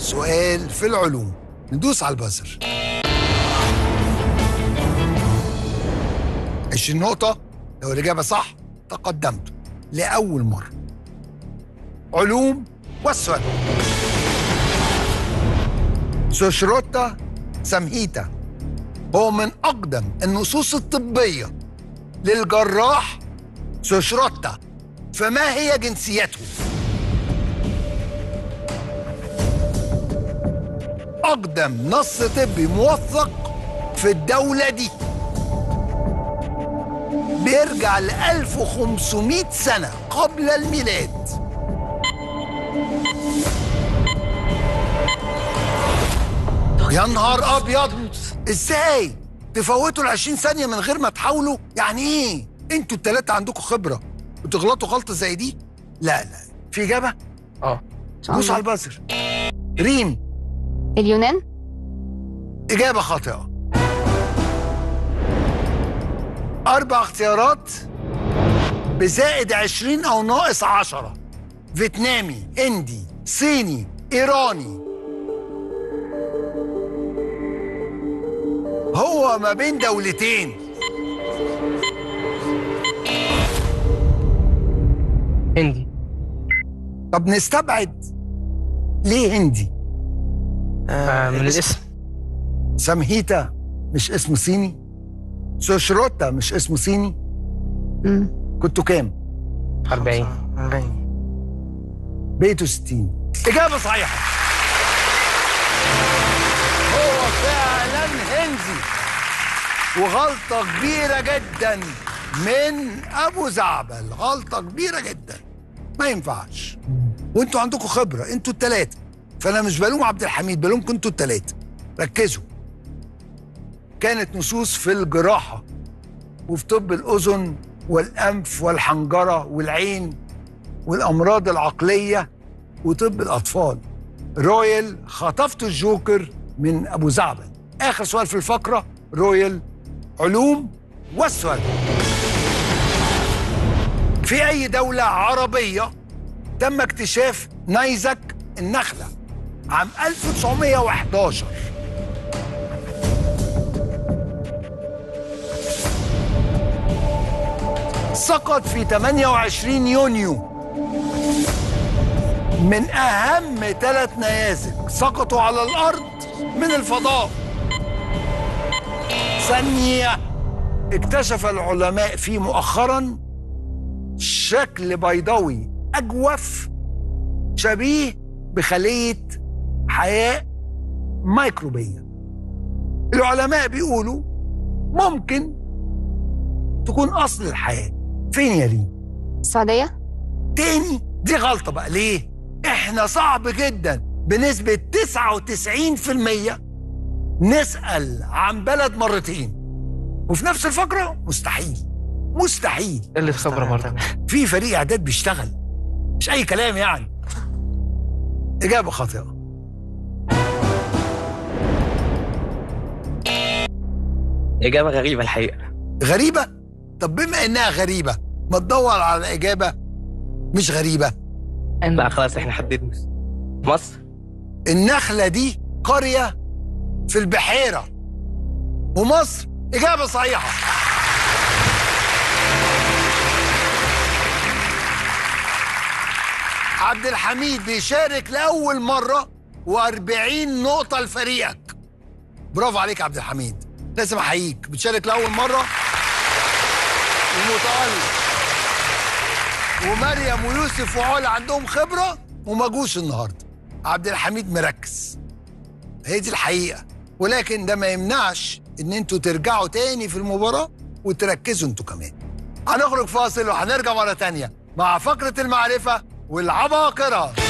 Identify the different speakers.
Speaker 1: سؤال في العلوم ندوس على البزر 20 نقطة لو الإجابة صح تقدمت لأول مرة علوم والسؤال سوشروتا سمهيتا هو من أقدم النصوص الطبية للجراح سوشروتا فما هي جنسيته؟ أقدم نص طبي موثق في الدولة دي بيرجع ل 1500 سنة قبل الميلاد يا نهار أبيض إزاي؟ تفوتوا ال 20 ثانية من غير ما تحاولوا؟ يعني إيه؟ أنتوا التلاتة عندكم خبرة وتغلطوا غلطة زي دي؟ لا لا في إجابة؟
Speaker 2: اه
Speaker 1: دوس على البزر ريم
Speaker 3: اليونان
Speaker 1: إجابة خاطئة أربع اختيارات بزائد عشرين أو ناقص عشرة فيتنامي هندي صيني إيراني هو ما بين دولتين
Speaker 2: هندي
Speaker 1: طب نستبعد ليه هندي
Speaker 2: آه من الاسم
Speaker 1: سمهيتا مش اسم صيني سوشروتا مش اسم صيني
Speaker 3: مم.
Speaker 1: كنتوا كام
Speaker 2: 40
Speaker 1: بيته 60 إجابة صحيحة هو فعلا هندي وغلطة كبيرة جدا من أبو زعبل غلطة كبيرة جدا ما ينفعش وانتوا عندكم خبرة انتوا التلاتة فأنا مش بلوم عبد الحميد بلومكم انتوا التلاتة ركزوا كانت نصوص في الجراحة وفي طب الأذن والأنف والحنجرة والعين والأمراض العقلية وطب الأطفال رويال خطفت الجوكر من أبو زعبل آخر سؤال في الفقرة رويال علوم والسؤال في أي دولة عربية تم اكتشاف نيزك النخلة عام 1911 سقط في 28 يونيو من أهم ثلاث نيازك سقطوا على الأرض من الفضاء ثانية اكتشف العلماء فيه مؤخرا شكل بيضاوي أجوف شبيه بخلية حياة ميكروبية العلماء بيقولوا ممكن تكون أصل الحياة فين يا ريم؟
Speaker 3: السعودية
Speaker 1: تاني دي غلطة بقى ليه؟ احنا صعب جدا بنسبة 99% نسأل عن بلد مرتين وفي نفس الفقرة مستحيل مستحيل
Speaker 2: اللي خبره برضه
Speaker 1: في فريق اعداد بيشتغل مش اي كلام يعني اجابة خاطئة
Speaker 4: إجابة غريبة الحقيقة
Speaker 1: غريبة طب بما انها غريبة ما تدور على اجابة مش غريبة
Speaker 4: لا خلاص احنا حددنا مصر
Speaker 1: النخلة دي قرية في البحيرة ومصر إجابة صحيحة عبد الحميد بيشارك لأول مرة و40 نقطة لفريقك برافو عليك يا عبد الحميد لازم أحييك بتشارك لأول مرة ومتألق ومريم ويوسف وعلا عندهم خبرة وما جوش النهارده عبد الحميد مركز هي دي الحقيقة ولكن ده ما يمنعش ان انتوا ترجعوا تاني في المباراة وتركزوا انتوا كمان هنخرج فاصل وهنرجع مرة تانية مع فقرة المعرفة والعباقرة